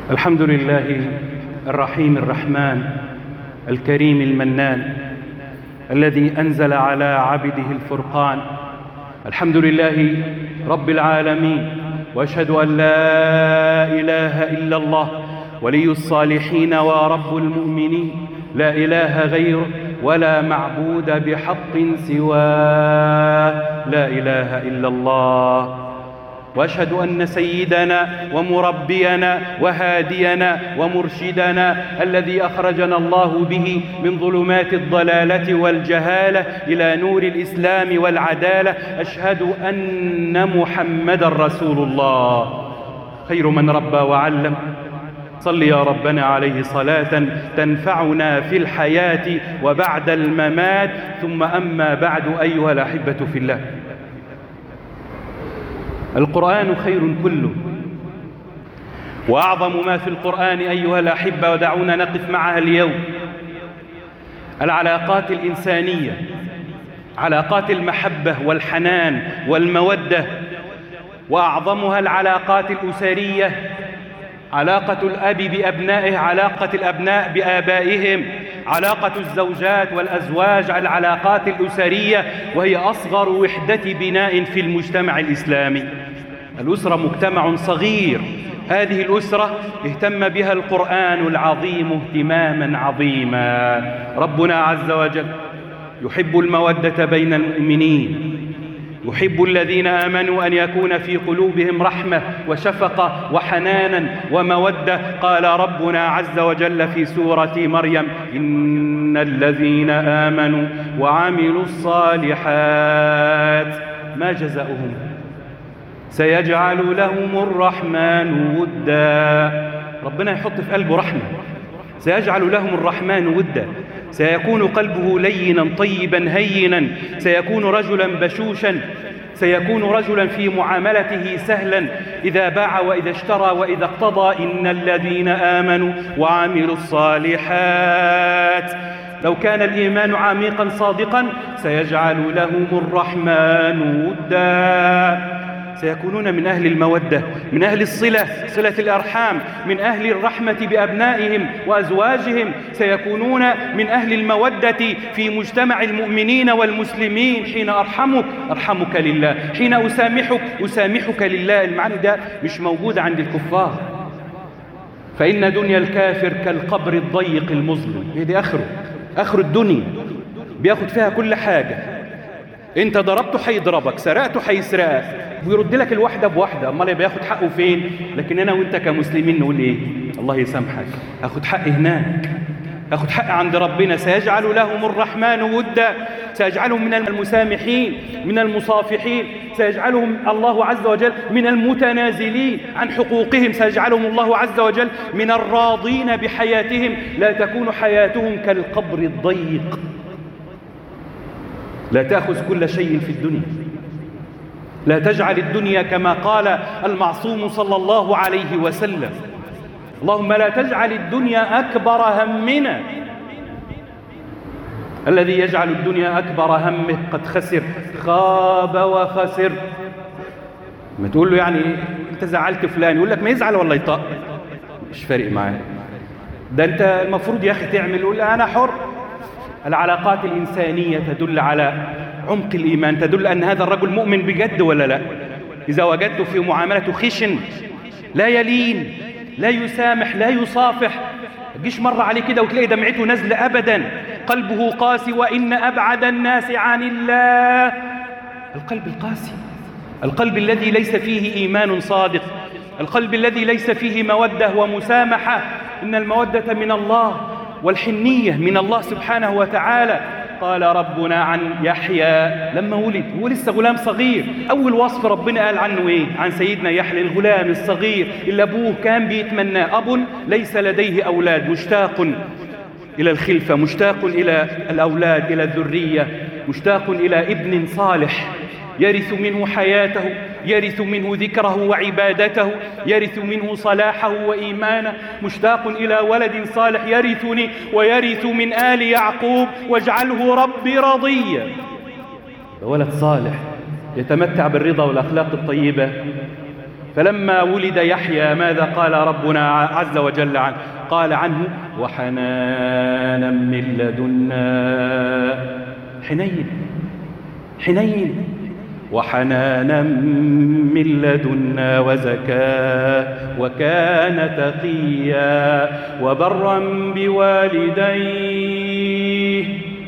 الحمد لله الرحيم الرحمن الكريم المنان الذي أنزل على عبده الفرقان الحمد لله رب العالمين وأشهد أن لا إله إلا الله ولي الصالحين ورب المؤمنين لا إله غيره ولا معبود بحق سواه لا إله إلا الله واشهد ان سيدنا ومربينا وهادينا ومرشدنا الذي اخرجنا الله به من ظلمات الضلاله والجهاله الى نور الاسلام والعداله اشهد ان محمدا رسول الله خير من ربى وعلم صل يا ربنا عليه صلاة تنفعنا في الحياة وبعد الممات ثم أما بعد أيها الأحبة في الله القرآن خير كله وأعظم ما في القرآن أيها الأحبة ودعونا نقف معها اليوم العلاقات الإنسانية علاقات المحبة والحنان والمودة وأعظمها العلاقات الأسرية علاقة الأب بأبنائه علاقة الأبناء بآبائهم علاقة الزوجات والأزواج العلاقات الأسرية وهي أصغر وحدة بناء في المجتمع الإسلامي الأسرة مجتمع صغير هذه الأسرة اهتم بها القرآن العظيم اهتماما عظيما ربنا عز وجل يحب المودة بين المؤمنين يحب الذين آمنوا أن يكون في قلوبهم رحمة وشفقة وحنانا ومودة قال ربنا عز وجل في سورة مريم إن الذين آمنوا وعملوا الصالحات ما جزاؤهم سيجعل لهم الرحمن ودا ربنا يحط في قلبه رحمة سيجعل لهم الرحمن ودا سيكون قلبه لينا طيبا هينا سيكون رجلا بشوشا سيكون رجلا في معاملته سهلا إذا باع وإذا اشترى وإذا اقتضى إن الذين آمنوا وعملوا الصالحات لو كان الإيمان عميقا صادقا سيجعل لهم الرحمن ودا سيكونون من أهل المودة من أهل الصلة صلة الأرحام من أهل الرحمة بأبنائهم وأزواجهم سيكونون من أهل المودة في مجتمع المؤمنين والمسلمين حين أرحمك أرحمك لله حين أسامحك أسامحك لله المعنى ده مش موجود عند الكفار فإن دنيا الكافر كالقبر الضيق المظلم هي دي آخره آخر الدنيا بياخد فيها كل حاجة انت ضربته هيضربك سرقته هيسرقك ويرد لك الواحده بواحده امال بياخد حقه فين لكن انا وانت كمسلمين نقول ايه الله يسامحك اخد حقي هناك اخد حقي عند ربنا سيجعل لهم الرحمن ودا سيجعلهم من المسامحين من المصافحين سيجعلهم الله عز وجل من المتنازلين عن حقوقهم سيجعلهم الله عز وجل من الراضين بحياتهم لا تكون حياتهم كالقبر الضيق لا تأخذ كل شيء في الدنيا لا تجعل الدنيا كما قال المعصوم صلى الله عليه وسلم اللهم لا تجعل الدنيا أكبر همنا الذي يجعل الدنيا أكبر همه قد خسر خاب وخسر ما تقول له يعني انت زعلت فلان يقول لك ما يزعل ولا يطق مش فارق معاه ده انت المفروض يا اخي تعمل يقول انا حر العلاقات الإنسانية تدل على عمق الإيمان تدل أن هذا الرجل مؤمن بجد ولا لا إذا وجدته في معاملته خشن لا يلين لا يسامح لا يصافح تجيش مرة عليه كده وتلاقي دمعته نزل أبدا قلبه قاسي وإن أبعد الناس عن الله القلب القاسي القلب الذي ليس فيه إيمان صادق القلب الذي ليس فيه مودة ومسامحة إن المودة من الله والحنية من الله سبحانه وتعالى قال ربنا عن يحيى لما ولد هو لسه غلام صغير أول وصف ربنا قال عنه إيه عن سيدنا يحيى الغلام الصغير اللي أبوه كان بيتمناه أب ليس لديه أولاد مشتاق إلى الخلفة مشتاق إلى الأولاد إلى الذرية مشتاق إلى ابن صالح يرث منه حياته يرث منه ذكره وعبادته يرث منه صلاحه وإيمانه مشتاق إلى ولد صالح يرثني ويرث من آل يعقوب واجعله ربي رضيا ولد صالح يتمتع بالرضا والأخلاق الطيبة فلما ولد يحيى ماذا قال ربنا عز وجل عنه قال عنه وحنانا من لدنا حنين حنين وحنانا من لدنا وزكاة وكان تقيا وبرا بوالديه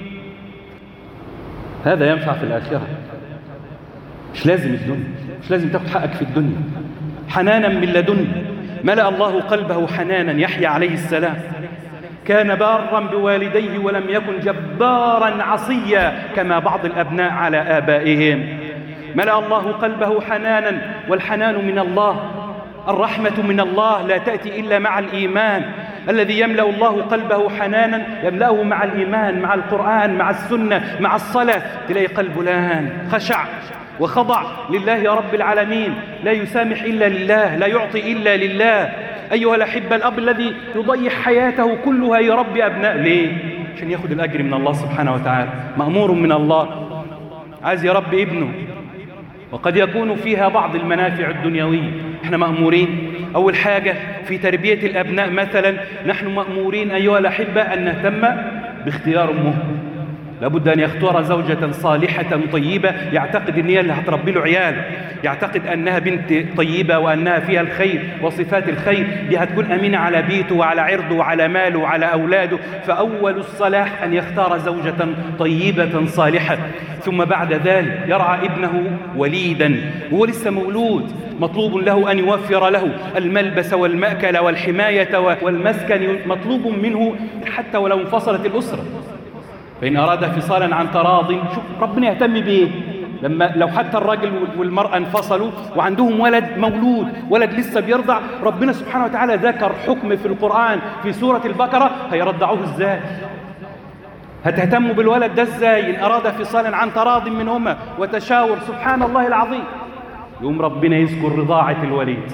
هذا ينفع في الآخرة مش لازم الدنيا مش لازم تاخد حقك في الدنيا حنانا من لدنا ملأ الله قلبه حنانا يحيى عليه السلام كان بارا بوالديه ولم يكن جبارا عصيا كما بعض الأبناء على آبائهم ملأ الله قلبه حنانا والحنان من الله الرحمة من الله لا تأتي إلا مع الإيمان الذي يملأ الله قلبه حنانا يملأه مع الإيمان مع القرآن مع السنة مع الصلاة تلاقي قلبه لان خشع وخضع لله رب العالمين لا يسامح إلا لله لا يعطي إلا لله أيها الأحبة الأب الذي يضيع حياته كلها يربي أبناء ليه؟ عشان ياخذ الأجر من الله سبحانه وتعالى مأمور من الله عايز يربي ابنه وقد يكون فيها بعض المنافع الدنيوية احنا مأمورين أول حاجة في تربية الأبناء مثلا نحن مأمورين أيها الأحبة أن نهتم باختيار أمه لابد أن يختار زوجة صالحة طيبة يعتقد أن هي اللي هتربي له عيال يعتقد أنها بنت طيبة وأنها فيها الخير وصفات الخير دي هتكون أمينة على بيته وعلى عرضه وعلى ماله وعلى أولاده فأول الصلاح أن يختار زوجة طيبة صالحة ثم بعد ذلك يرعى ابنه وليدا وهو لسه مولود مطلوب له أن يوفر له الملبس والمأكل والحماية والمسكن مطلوب منه حتى ولو انفصلت الأسرة فإن أراد فصالا عن تراض شوف ربنا يهتم بإيه لما لو حتى الراجل والمرأة انفصلوا وعندهم ولد مولود ولد لسه بيرضع ربنا سبحانه وتعالى ذكر حكم في القرآن في سورة البقرة هيرضعوه ازاي هتهتموا بالولد ده ازاي إن أراد فصالا عن تراض منهما وتشاور سبحان الله العظيم يوم ربنا يذكر رضاعة الوليد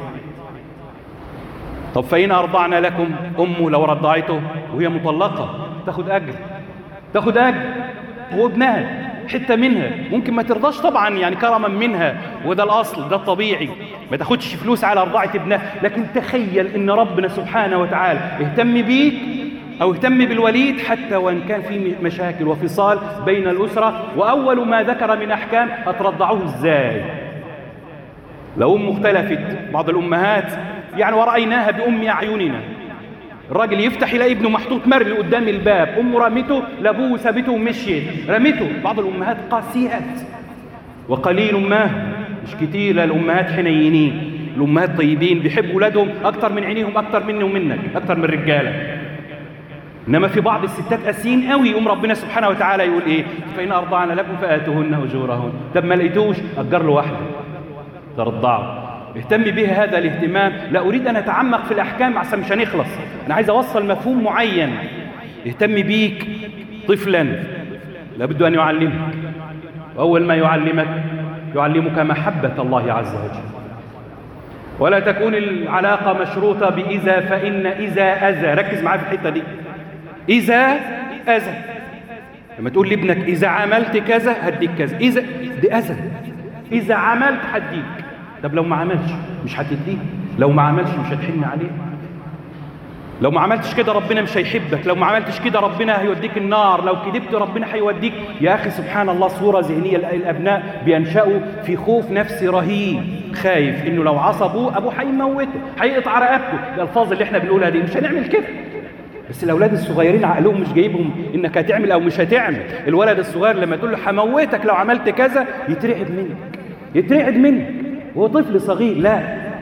طب فإن أرضعنا لكم أمه لو رضعته وهي مطلقة تاخد أجر تاخد أجر هو ابنها حتة منها ممكن ما ترضاش طبعا يعني كرما منها وده الأصل ده الطبيعي ما تاخدش فلوس على رضاعة ابنها لكن تخيل ان ربنا سبحانه وتعالى اهتم بيك أو اهتم بالوليد حتى وإن كان في مشاكل وفصال بين الأسرة وأول ما ذكر من أحكام هترضعوه إزاي لو أم اختلفت بعض الأمهات يعني ورأيناها بأم أعيننا الراجل يفتح يلاقي ابنه محطوط مرمي قدام الباب امه رمته لابوه وسابته ومشيت رمته بعض الامهات قاسيات وقليل ما مش كتير الامهات حنينين الامهات طيبين بيحبوا ولادهم اكتر من عينيهم اكتر مني ومنك اكتر من الرجاله انما في بعض الستات قاسيين قوي يقوم ربنا سبحانه وتعالى يقول ايه فان ارضعن لكم فاتوهن اجورهن طب ما لقيتوش اجر له واحده ترضعه اهتم بها هذا الاهتمام لا أريد أن أتعمق في الأحكام عشان مش هنخلص أنا عايز أوصل مفهوم معين اهتم بيك طفلا لابد أن يعلمك وأول ما يعلمك يعلمك محبة الله عز وجل ولا تكون العلاقة مشروطة بإذا فإن إذا أذى ركز معايا في الحتة دي إذا أذى لما تقول لابنك إذا عملت كذا هديك كذا إذا دي أذى إذا عملت هديك طب لو ما عملش مش هتديه لو ما عملش مش هتحن عليه لو ما عملتش كده ربنا مش هيحبك لو ما عملتش كده ربنا هيوديك النار لو كذبت ربنا هيوديك يا أخي سبحان الله صورة ذهنية الأبناء بينشأوا في خوف نفسي رهيب خايف إنه لو عصبوه أبوه هيموته هيقطع رقبته الألفاظ اللي احنا بنقولها دي مش هنعمل كده بس الأولاد الصغيرين عقلهم مش جايبهم إنك هتعمل أو مش هتعمل الولد الصغير لما تقول له هموتك لو عملت كذا يترعب منك يترعب منك وهو طفل صغير لا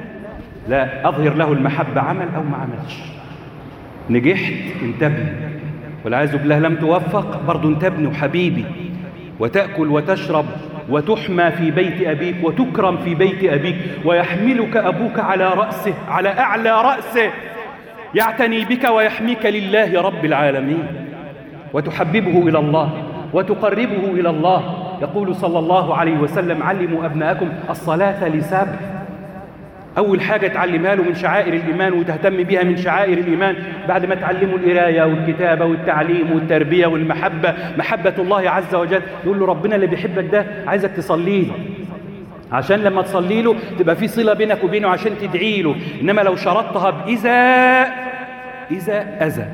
لا أظهر له المحبة عمل أو ما عملش نجحت انت ابني والعياذ بالله لم توفق برضه انت ابني وحبيبي وتأكل وتشرب وتحمى في بيت أبيك وتكرم في بيت أبيك ويحملك أبوك على رأسه على أعلى رأسه يعتني بك ويحميك لله رب العالمين وتحببه إلى الله وتقربه إلى الله يقول صلى الله عليه وسلم علموا أبناءكم الصلاة لسبع أول حاجة تعلمها له من شعائر الإيمان وتهتم بها من شعائر الإيمان بعد ما تعلموا القراية والكتابة والتعليم والتربية والمحبة محبة الله عز وجل يقول له ربنا اللي بيحبك ده عايزك تصلي له عشان لما تصلي له تبقى في صلة بينك وبينه عشان تدعي له إنما لو شرطتها بإذا إذا أذى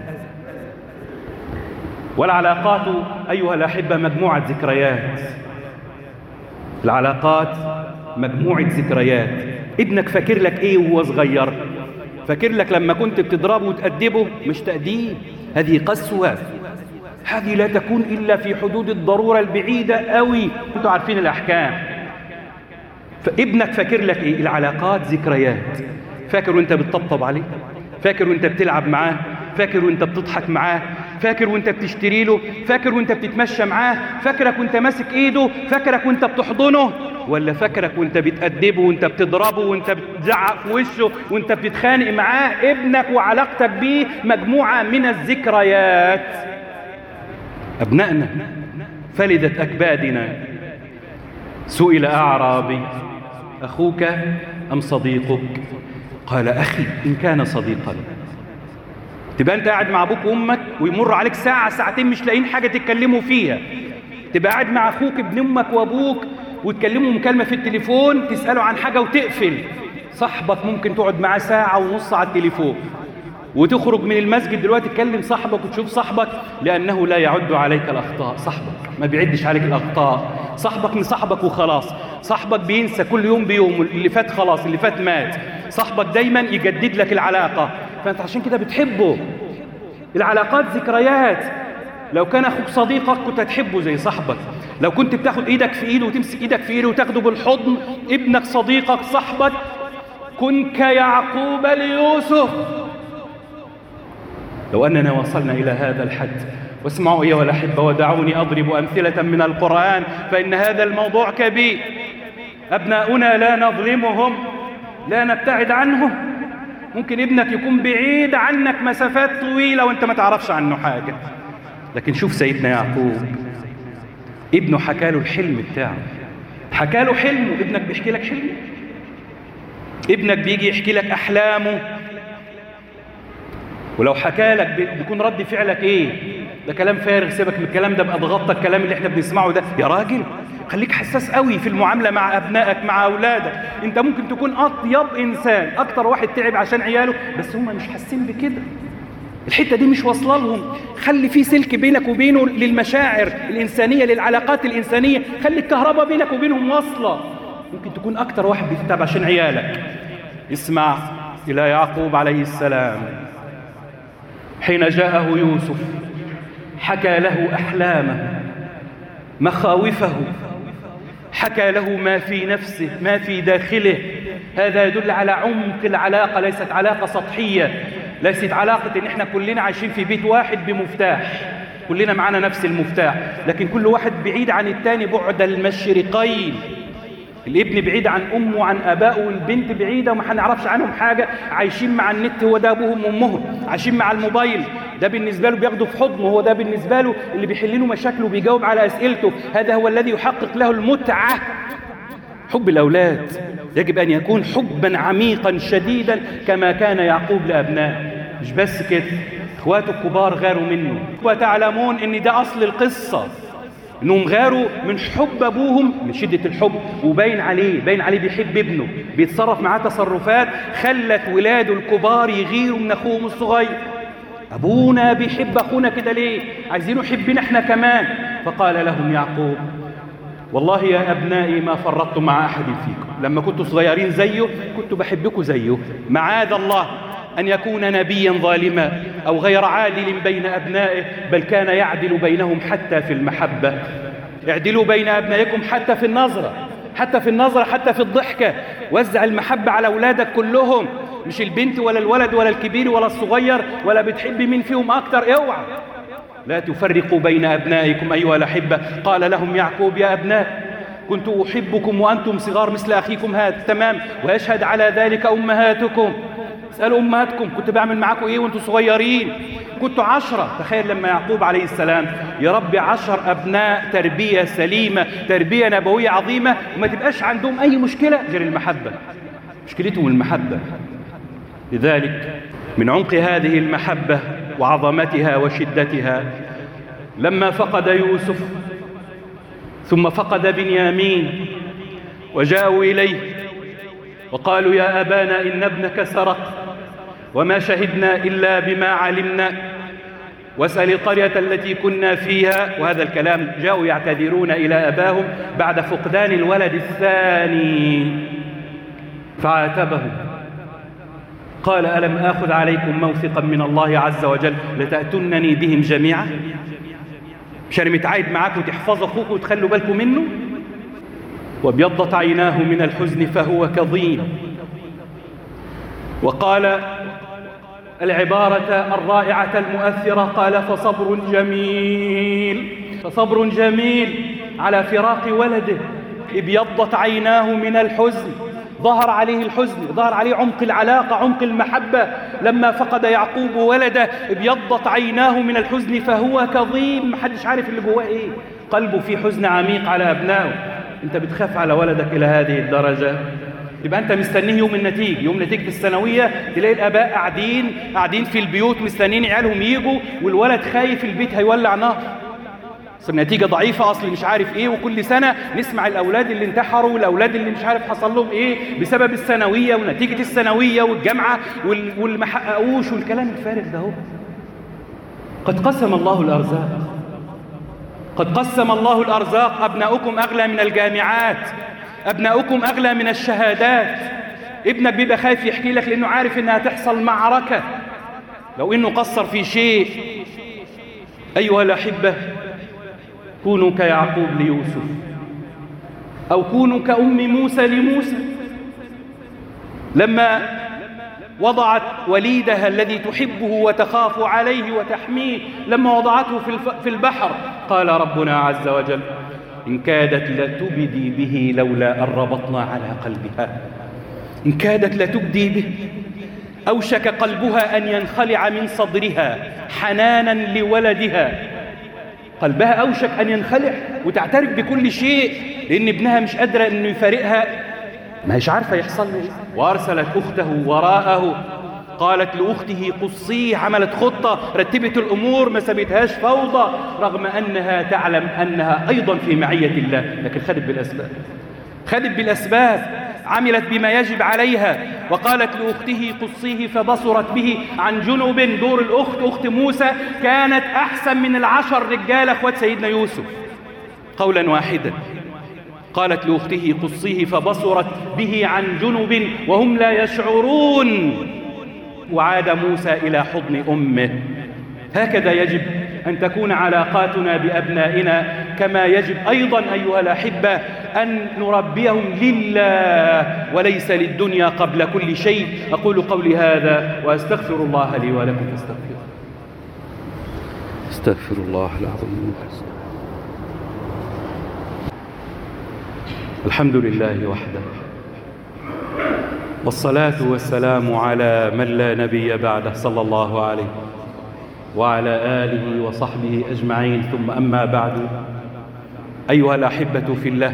والعلاقات أيها الأحبة مجموعة ذكريات العلاقات مجموعة ذكريات ابنك فاكر لك ايه وهو صغير فاكر لك لما كنت بتضربه وتأدبه مش تأديب هذه قسوة هذه لا تكون إلا في حدود الضرورة البعيدة قوي انتوا عارفين الأحكام فابنك فاكر لك ايه العلاقات ذكريات فاكر وانت بتطبطب عليه فاكر وانت بتلعب معاه فاكر وانت بتضحك معاه فاكر وانت بتشتري له فاكر وانت بتتمشى معاه فاكرك وانت ماسك ايده فاكرك وانت بتحضنه ولا فاكرك وانت بتأدبه وانت بتضربه وانت بتزعق في وشه وانت بتتخانق معاه ابنك وعلاقتك بيه مجموعة من الذكريات أبنائنا فلدت أكبادنا سئل أعرابي أخوك أم صديقك قال أخي إن كان صديقا تبقى أنت قاعد مع أبوك وأمك ويمر عليك ساعة ساعتين مش لاقيين حاجة تتكلموا فيها تبقى قاعد مع أخوك ابن أمك وأبوك وتكلموا مكالمة في التليفون تسأله عن حاجة وتقفل صاحبك ممكن تقعد معاه ساعة ونص على التليفون وتخرج من المسجد دلوقتي تكلم صاحبك وتشوف صاحبك لأنه لا يعد عليك الأخطاء صاحبك ما بيعدش عليك الأخطاء صاحبك من صاحبك وخلاص صاحبك بينسى كل يوم بيوم اللي فات خلاص اللي فات مات صاحبك دايما يجدد لك العلاقة فأنت عشان كده بتحبه العلاقات ذكريات لو كان أخوك صديقك كنت هتحبه زي صاحبك لو كنت بتاخد إيدك في إيده وتمسك إيدك في إيده وتاخده بالحضن ابنك صديقك صاحبك كن كيعقوب ليوسف لو أننا وصلنا إلى هذا الحد واسمعوا أيها الأحبة ودعوني أضرب أمثلة من القرآن فإن هذا الموضوع كبير أبناؤنا لا نظلمهم لا نبتعد عنهم ممكن ابنك يكون بعيد عنك مسافات طويلة وانت ما تعرفش عنه حاجة لكن شوف سيدنا يعقوب ابنه حكى له الحلم بتاعه حكى له حلمه ابنك بيحكي لك حلمه ابنك بيجي يحكي لك أحلامه ولو حكى لك بيكون رد فعلك ايه ده كلام فارغ سيبك من الكلام ده بقى ضغطت الكلام اللي احنا بنسمعه ده يا راجل خليك حساس قوي في المعامله مع ابنائك مع اولادك انت ممكن تكون اطيب انسان اكتر واحد تعب عشان عياله بس هم مش حاسين بكده الحته دي مش واصله لهم خلي في سلك بينك وبينه للمشاعر الانسانيه للعلاقات الانسانيه خلي الكهرباء بينك وبينهم واصله ممكن تكون اكتر واحد بتتعب عشان عيالك اسمع الى يعقوب عليه السلام حين جاءه يوسف حكى له أحلامه مخاوفه حكى له ما في نفسه ما في داخله هذا يدل على عمق العلاقة ليست علاقة سطحية ليست علاقة إن إحنا كلنا عايشين في بيت واحد بمفتاح كلنا معانا نفس المفتاح لكن كل واحد بعيد عن التاني بعد المشرقين الابن بعيد عن امه وعن ابائه والبنت بعيده وما هنعرفش عنهم حاجه عايشين مع النت هو ده ابوهم وامهم عايشين مع الموبايل ده بالنسبه له بياخده في حضنه هو ده بالنسبه له اللي بيحل له مشاكله وبيجاوب على اسئلته هذا هو الذي يحقق له المتعه حب الاولاد يجب ان يكون حبا عميقا شديدا كما كان يعقوب لابنائه مش بس كده اخواته الكبار غاروا منه وتعلمون ان ده اصل القصه انهم غاروا من حب ابوهم من شده الحب وباين عليه باين عليه بيحب ابنه بيتصرف معاه تصرفات خلت ولاده الكبار يغيروا من اخوهم الصغير ابونا بيحب اخونا كده ليه عايزينه يحبنا احنا كمان فقال لهم يعقوب والله يا ابنائي ما فرطت مع احد فيكم لما كنتوا صغيرين زيه كنت بحبكم زيه معاذ الله أن يكون نبيا ظالما أو غير عادل بين أبنائه بل كان يعدل بينهم حتى في المحبة اعدلوا بين أبنائكم حتى في النظرة حتى في النظرة حتى في الضحكة وزع المحبة على أولادك كلهم مش البنت ولا الولد ولا الكبير ولا الصغير ولا بتحب مين فيهم أكتر اوعى لا تفرقوا بين أبنائكم أيها الأحبة قال لهم يعقوب يا أبناء كنت أحبكم وأنتم صغار مثل أخيكم هذا تمام ويشهد على ذلك أمهاتكم اسألوا أمهاتكم كنت بعمل معاكم إيه وأنتم صغيرين كنتوا عشرة تخيل لما يعقوب عليه السلام يربي عشر أبناء تربية سليمة تربية نبوية عظيمة وما تبقاش عندهم أي مشكلة غير المحبة مشكلتهم المحبة لذلك من عمق هذه المحبة وعظمتها وشدتها لما فقد يوسف ثم فقد بنيامين وجاءوا إليه وقالوا يا أبانا إن ابنك سرق وما شهدنا إلا بما علمنا واسأل القرية التي كنا فيها وهذا الكلام جاءوا يعتذرون إلى أباهم بعد فقدان الولد الثاني فعاتبهم قال ألم آخذ عليكم موثقا من الله عز وجل لتأتنني بهم جميعا مش أنا متعايد معاكم تحفظوا أخوكم وتخلوا بالكم منه وابيضت عيناه من الحزن فهو كظيم وقال العبارة الرائعة المؤثرة قال فصبر جميل فصبر جميل على فراق ولده ابيضت عيناه من الحزن ظهر عليه الحزن ظهر عليه عمق العلاقة عمق المحبة لما فقد يعقوب ولده ابيضت عيناه من الحزن فهو كظيم محدش عارف اللي جواه ايه قلبه في حزن عميق على أبنائه انت بتخاف على ولدك إلى هذه الدرجة يبقى انت مستنيه يوم النتيجة يوم نتيجة الثانوية تلاقي الاباء قاعدين قاعدين في البيوت مستنيين عيالهم يجوا والولد خايف البيت هيولع نار اصل النتيجة ضعيفة اصل مش عارف ايه وكل سنة نسمع الاولاد اللي انتحروا والاولاد اللي مش عارف حصل لهم ايه بسبب الثانوية ونتيجة الثانوية والجامعة وال... واللي ما حققوش والكلام الفارغ ده هو قد قسم الله الارزاق قد قسم الله الارزاق ابناؤكم اغلى من الجامعات أبناؤكم أغلى من الشهادات ابنك بيبقى خايف يحكي لك لأنه عارف إنها تحصل معركة لو إنه قصر في شيء أيها الأحبة كونوا كيعقوب ليوسف أو كونوا كأم موسى لموسى لما وضعت وليدها الذي تحبه وتخاف عليه وتحميه لما وضعته في البحر قال ربنا عز وجل إن كادت لتبدي به لولا أن ربطنا على قلبها إن كادت لتبدي به أوشك قلبها أن ينخلع من صدرها حنانا لولدها قلبها أوشك أن ينخلع وتعترف بكل شيء لأن ابنها مش قادرة أنه يفارقها ما هيش عارفة يحصل له وأرسلت أخته وراءه قالت لأخته قصيه عملت خطة رتبت الأمور ما سبتهاش فوضى رغم أنها تعلم أنها أيضا في معية الله لكن خدت بالأسباب خدت بالأسباب عملت بما يجب عليها وقالت لأخته قصيه فبصرت به عن جنب دور الأخت أخت موسى كانت أحسن من العشر رجال أخوات سيدنا يوسف قولا واحدا قالت لأخته قصيه فبصرت به عن جنب وهم لا يشعرون وعاد موسى إلى حضن أمه هكذا يجب أن تكون علاقاتنا بأبنائنا كما يجب أيضا أيها الأحبة أن نربيهم لله وليس للدنيا قبل كل شيء أقول قولي هذا وأستغفر الله لي ولكم فاستغفر استغفر الله العظيم الحمد لله وحده والصلاة والسلام على من لا نبي بعده صلى الله عليه وعلى آله وصحبه أجمعين ثم أما بعد أيها الأحبة في الله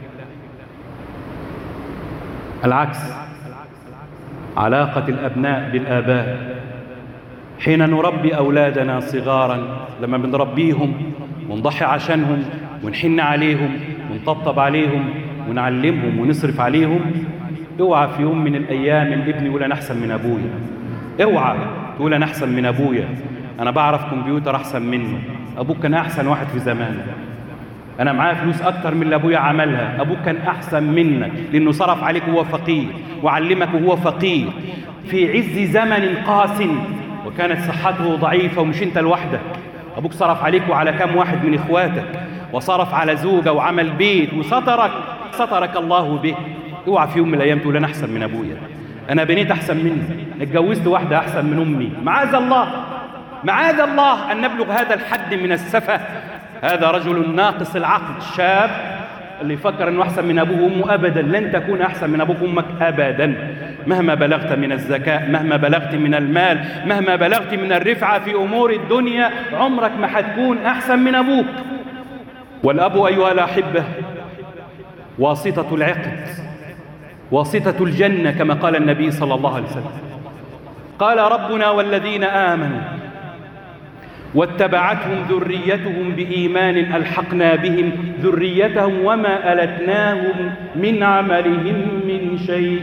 العكس علاقة الأبناء بالآباء حين نربي أولادنا صغارا لما بنربيهم ونضحي عشانهم ونحن عليهم ونطبطب عليهم ونعلمهم ونصرف عليهم اوعى في يوم من الايام الابن يقول انا احسن من ابويا اوعى تقول انا احسن من ابويا انا بعرف كمبيوتر احسن منه ابوك كان احسن واحد في زمانه انا معايا فلوس اكتر من اللي ابويا عملها ابوك كان احسن منك لانه صرف عليك وهو فقير وعلمك وهو فقير في عز زمن قاس وكانت صحته ضعيفه ومش انت لوحدك ابوك صرف عليك وعلى كام واحد من اخواتك وصرف على زوجه وعمل بيت وسترك سترك الله به اوعى في يوم من الايام تقول انا احسن من ابويا انا بنيت احسن مني اتجوزت واحده احسن من امي معاذ الله معاذ الله ان نبلغ هذا الحد من السفه هذا رجل ناقص العقل شاب اللي يفكر انه احسن من ابوه وامه ابدا لن تكون احسن من ابوك وامك ابدا مهما بلغت من الذكاء مهما بلغت من المال مهما بلغت من الرفعه في امور الدنيا عمرك ما هتكون احسن من ابوك والاب ايها الاحبه واسطه العقد واسطة الجنة كما قال النبي صلى الله عليه وسلم قال ربنا والذين آمنوا واتبعتهم ذريتهم بإيمان ألحقنا بهم ذريتهم وما ألتناهم من عملهم من شيء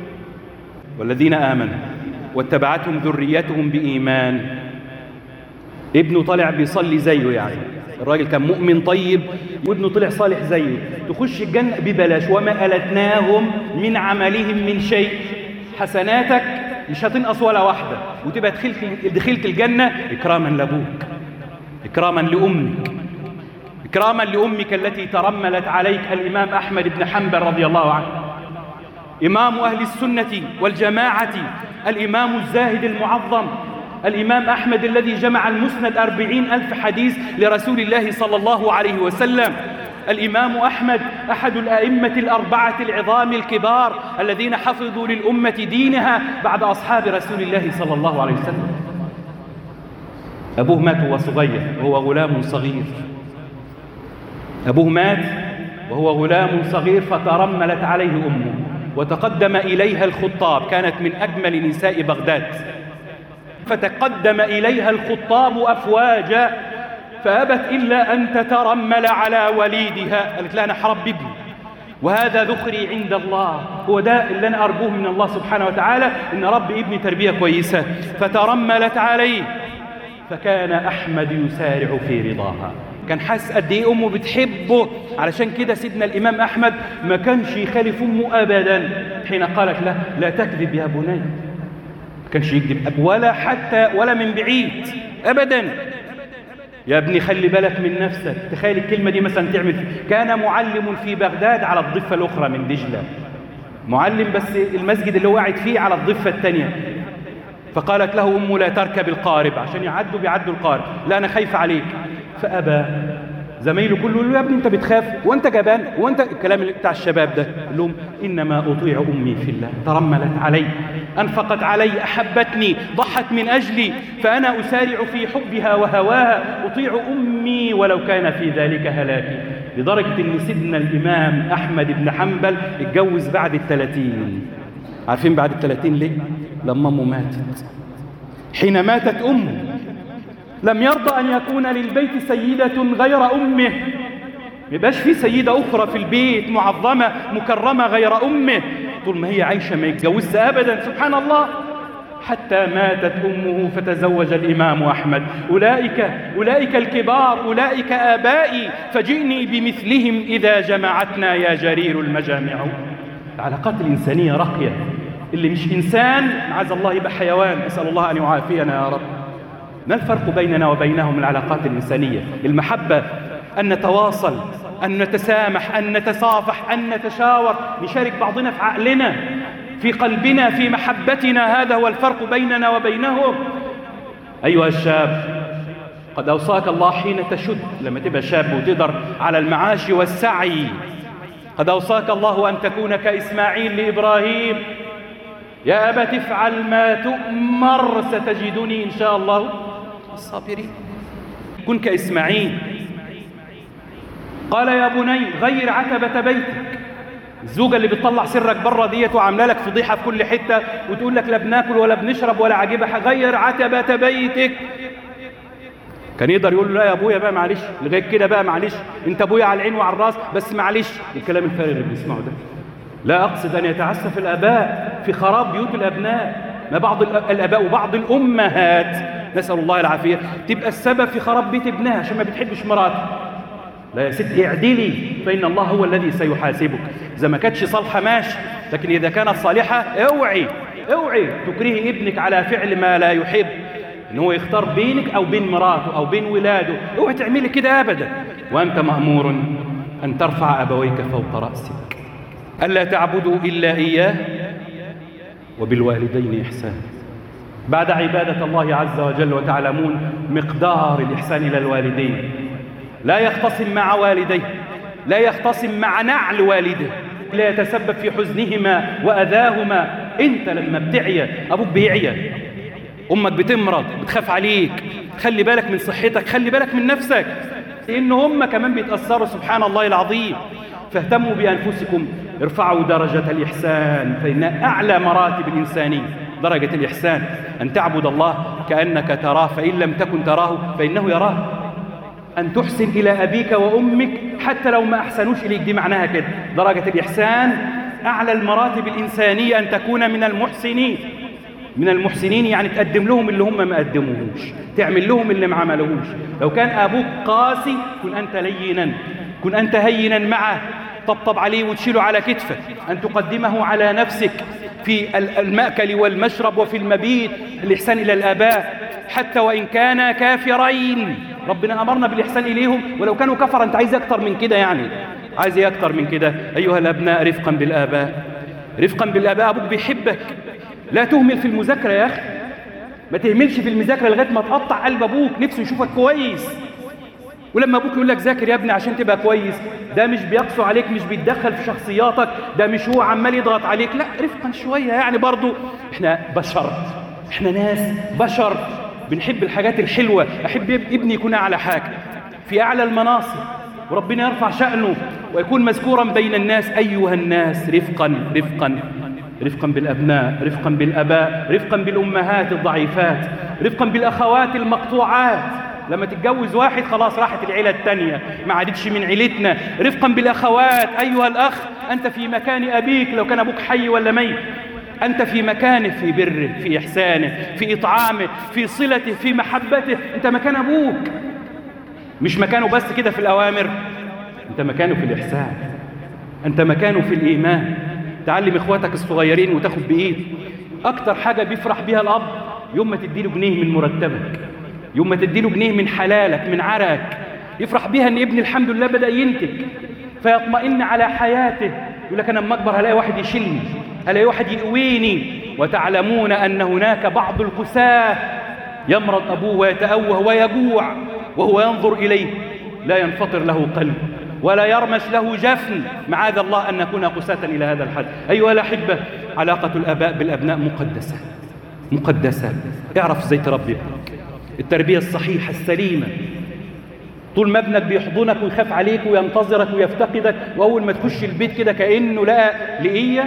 والذين آمنوا واتبعتهم ذريتهم بإيمان ابنه طلع بيصلي زيه يعني الراجل كان مؤمن طيب وابنه طلع صالح زيه تخش الجنة ببلاش وما ألتناهم من عملهم من شيء حسناتك مش هتنقص ولا واحدة وتبقى دخلت, دخلت الجنة إكراما لأبوك إكراما لأمك إكراما لأمك التي ترملت عليك الإمام أحمد بن حنبل رضي الله عنه إمام أهل السنة والجماعة الإمام الزاهد المعظم الإمام أحمد الذي جمع المسند أربعين ألف حديث لرسول الله صلى الله عليه وسلم الإمام أحمد أحد الأئمة الأربعة العظام الكبار الذين حفظوا للأمة دينها بعد أصحاب رسول الله صلى الله عليه وسلم أبوه مات وهو صغير وهو غلام صغير أبوه مات وهو غلام صغير فترملت عليه أمه وتقدم إليها الخطاب كانت من أجمل نساء بغداد فتقدم إليها الخطاب أفواجا فأبت إلا أن تترمل على وليدها قالت لها أنا حرب ابني وهذا ذخري عند الله هو ده اللي أنا أرجوه من الله سبحانه وتعالى إن رب ابني تربية كويسة فترملت عليه فكان أحمد يسارع في رضاها كان حاسس قد ايه امه بتحبه علشان كده سيدنا الامام احمد ما كانش يخالف امه ابدا حين قالت له لا تكذب يا بني ما كانش يكذب ولا حتى ولا من بعيد ابدا يا ابني خلي بالك من نفسك تخيل الكلمة دي مثلا تعمل كان معلم في بغداد على الضفة الأخرى من دجلة معلم بس المسجد اللي هو قاعد فيه على الضفة الثانية فقالت له أمه لا تركب القارب عشان يعدوا بيعدوا القارب لا أنا خايفة عليك فأبى زميله كله يقول له يا ابني انت بتخاف وانت جبان وانت الكلام اللي بتاع الشباب ده قال لهم انما اطيع امي في الله ترملت علي انفقت علي احبتني ضحت من اجلي فانا اسارع في حبها وهواها اطيع امي ولو كان في ذلك هلاكي لدرجه ان سيدنا الامام احمد بن حنبل اتجوز بعد الثلاثين عارفين بعد الثلاثين ليه لما امه ماتت حين ماتت امه لم يرضى أن يكون للبيت سيدة غير أمه يبقاش في سيدة أخرى في البيت معظمة مكرمة غير أمه طول ما هي عايشة ما يتجوزش أبدا سبحان الله حتى ماتت أمه فتزوج الإمام أحمد أولئك أولئك الكبار أولئك آبائي فجئني بمثلهم إذا جمعتنا يا جرير المجامع العلاقات الإنسانية راقية اللي مش إنسان عز الله يبقى حيوان أسأل الله أن يعافينا يا رب ما الفرق بيننا وبينهم العلاقات الإنسانية المحبة أن نتواصل أن نتسامح أن نتصافح أن نتشاور نشارك بعضنا في عقلنا في قلبنا في محبتنا هذا هو الفرق بيننا وبينهم أيها الشاب قد أوصاك الله حين تشد لما تبقى شاب وتقدر على المعاش والسعي قد أوصاك الله أن تكون كإسماعيل لإبراهيم يا أبت افعل ما تؤمر ستجدني إن شاء الله الصابرين كن كإسماعيل قال يا بني غير عتبة بيتك الزوجة اللي بتطلع سرك بره ديت وعامله لك فضيحة في كل حتة وتقول لك لا بناكل ولا بنشرب ولا عجيبة غير عتبة بيتك كان يقدر يقول له لا يا ابويا بقى معلش لغايه كده بقى معلش انت ابويا على العين وعلى الراس بس معلش الكلام الفارغ اللي بنسمعه ده لا اقصد ان يتعسف الاباء في خراب بيوت الابناء ما بعض الاباء وبعض الامهات نسال الله العافيه تبقى السبب في خراب بيت ابنها عشان ما بتحبش مراته لا يا ست اعدلي فان الله هو الذي سيحاسبك اذا ما كانتش صالحه ماشي لكن اذا كانت صالحه اوعي اوعي تكرهي ابنك على فعل ما لا يحب ان هو يختار بينك او بين مراته او بين ولاده اوعي تعملي كده ابدا وانت مامور ان ترفع ابويك فوق راسك الا تعبدوا الا اياه وبالوالدين احسانا بعد عباده الله عز وجل وتعلمون مقدار الاحسان الى الوالدين لا يختصم مع والديه لا يختصم مع نعل والده لا يتسبب في حزنهما واذاهما انت لما بتعيا ابوك بيعيا امك بتمرض بتخاف عليك خلي بالك من صحتك خلي بالك من نفسك لان هم كمان بيتاثروا سبحان الله العظيم فاهتموا بانفسكم ارفعوا درجه الاحسان فانها اعلى مراتب الانسانيه درجه الاحسان ان تعبد الله كأنك تراه فإن لم تكن تراه فإنه يراه أن تحسن إلى أبيك وأمك حتى لو ما أحسنوش إليك دي معناها كده درجة الإحسان أعلى المراتب الإنسانية أن تكون من المحسنين من المحسنين يعني تقدم لهم اللي هم ما قدموهوش تعمل لهم اللي ما عملوهوش لو كان أبوك قاسي كن أنت لينا كن أنت هينا معه طبطب عليه وتشيله على كتفك أن تقدمه على نفسك في المأكل والمشرب وفي المبيت الإحسان إلى الآباء حتى وإن كانا كافرين ربنا أمرنا بالإحسان إليهم ولو كانوا كفر أنت عايز أكتر من كده يعني عايز إيه أكتر من كده أيها الأبناء رفقا بالآباء رفقا بالآباء أبوك بيحبك لا تهمل في المذاكرة يا أخي ما تهملش في المذاكرة لغاية ما تقطع قلب أبوك نفسه يشوفك كويس ولما أبوك يقول لك ذاكر يا ابني عشان تبقى كويس ده مش بيقسو عليك مش بيتدخل في شخصياتك ده مش هو عمال يضغط عليك لا رفقا شوية يعني برضو احنا بشر احنا ناس بشر بنحب الحاجات الحلوة أحب ابني يكون أعلى حاجة في أعلى المناصب وربنا يرفع شأنه ويكون مذكورا بين الناس أيها الناس رفقا رفقا رفقا بالأبناء رفقا بالأباء رفقا بالأمهات الضعيفات رفقا بالأخوات المقطوعات لما تتجوز واحد خلاص راحت العيلة التانية ما عادتش من عيلتنا رفقا بالأخوات أيها الأخ أنت في مكان أبيك لو كان أبوك حي ولا ميت أنت في مكانه في بره في إحسانه في إطعامه في صلته في محبته أنت مكان أبوك مش مكانه بس كده في الأوامر أنت مكانه في الإحسان أنت مكانه في الإيمان تعلم إخواتك الصغيرين وتاخد بإيد أكتر حاجة بيفرح بيها الأب يوم ما تديله جنيه من مرتبك يوم ما تديله جنيه من حلالك من عرق يفرح بيها ان ابني الحمد لله بدأ ينتج فيطمئن على حياته يقول لك انا لما اكبر هلاقي واحد يشيلني هلاقي واحد يقويني وتعلمون ان هناك بعض الكساه يمرض ابوه ويتأوه ويجوع وهو ينظر اليه لا ينفطر له قلب ولا يرمش له جفن معاذ الله أن نكون قساة إلى هذا الحد أيها الأحبة علاقة الآباء بالأبناء مقدسة مقدسة اعرف ازاي تربي ابنك التربية الصحيحة السليمة طول ما ابنك بيحضنك ويخاف عليك وينتظرك ويفتقدك وأول ما تخش البيت كده كأنه لقى لقية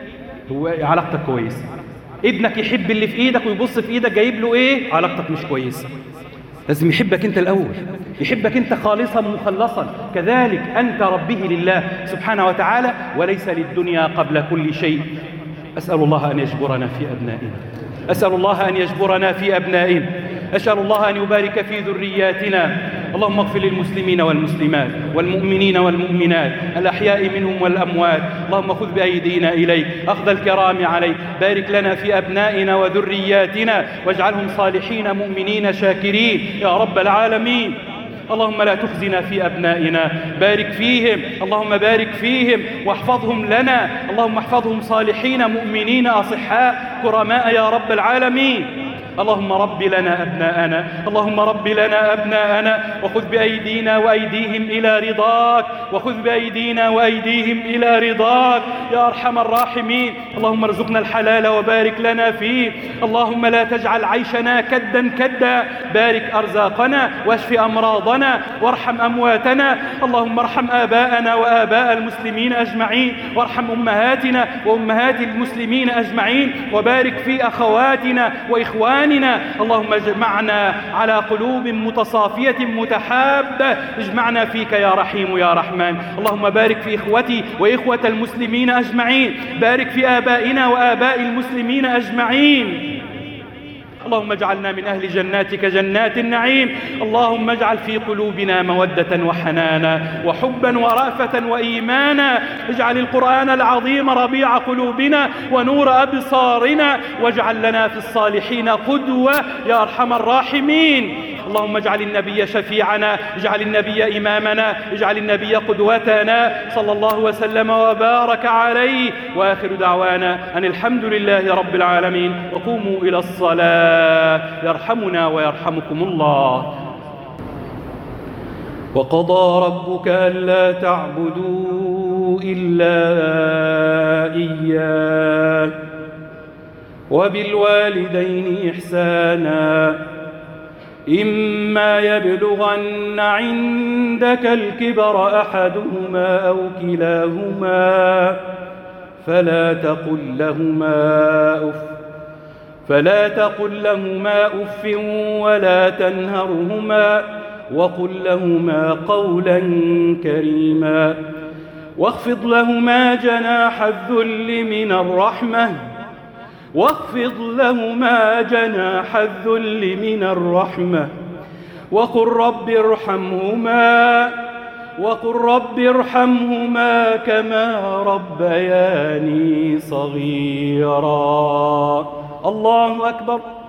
هو علاقتك كويسة ابنك يحب اللي في ايدك ويبص في ايدك جايب له ايه علاقتك مش كويسة لازم يحبك انت الاول يحبك انت خالصا مخلصا كذلك انت ربه لله سبحانه وتعالى وليس للدنيا قبل كل شيء اسال الله ان يجبرنا في ابنائنا اسال الله ان يجبرنا في ابنائنا أسأل الله أن يبارك في ذرياتنا اللهم اغفر للمسلمين والمسلمات والمؤمنين والمؤمنات الأحياء منهم والأموات اللهم خذ بأيدينا إليك أخذ الكرام عليك بارك لنا في أبنائنا وذرياتنا واجعلهم صالحين مؤمنين شاكرين يا رب العالمين اللهم لا تخزنا في أبنائنا بارك فيهم اللهم بارك فيهم واحفظهم لنا اللهم احفظهم صالحين مؤمنين أصحاء كرماء يا رب العالمين اللهم رب لنا أبناءنا اللهم رب لنا أبناءنا وخذ بأيدينا وأيديهم إلى رضاك وخذ بأيدينا وأيديهم إلى رضاك يا أرحم الراحمين اللهم ارزقنا الحلال وبارك لنا فيه اللهم لا تجعل عيشنا كدا كدا بارك أرزاقنا واشف أمراضنا وارحم أمواتنا اللهم ارحم آباءنا وآباء المسلمين أجمعين وارحم أمهاتنا وأمهات المسلمين أجمعين وبارك في أخواتنا وإخواننا إخواننا اللهم اجمعنا على قلوب متصافية متحابة اجمعنا فيك يا رحيم يا رحمن اللهم بارك في إخوتي وإخوة المسلمين أجمعين بارك في آبائنا وآباء المسلمين أجمعين اللهم اجعلنا من أهل جناتك جنات النعيم اللهم اجعل في قلوبنا مودة وحنانا وحبا ورأفة وإيمانا اجعل القرآن العظيم ربيع قلوبنا ونور أبصارنا واجعل لنا في الصالحين قدوة يا أرحم الراحمين اللهم اجعل النبي شفيعنا اجعل النبي إمامنا اجعل النبي قدوتنا صلى الله وسلم وبارك عليه وآخر دعوانا أن الحمد لله رب العالمين وقوموا إلى الصلاة يرحمنا ويرحمكم الله وقضى ربك ألا تعبدوا إلا إياه وبالوالدين إحسانا إما يبلغن عندك الكبر أحدهما أو كلاهما فلا تقل لهما أف فلا تقل لهما أف ولا تنهرهما وقل لهما قولا كريما واخفض لهما جناح الذل من الرحمة واخفض لهما جناح الذل من الرحمة وقل رب ارحمهما وقل رب ارحمهما كما ربياني صغيرا الله أكبر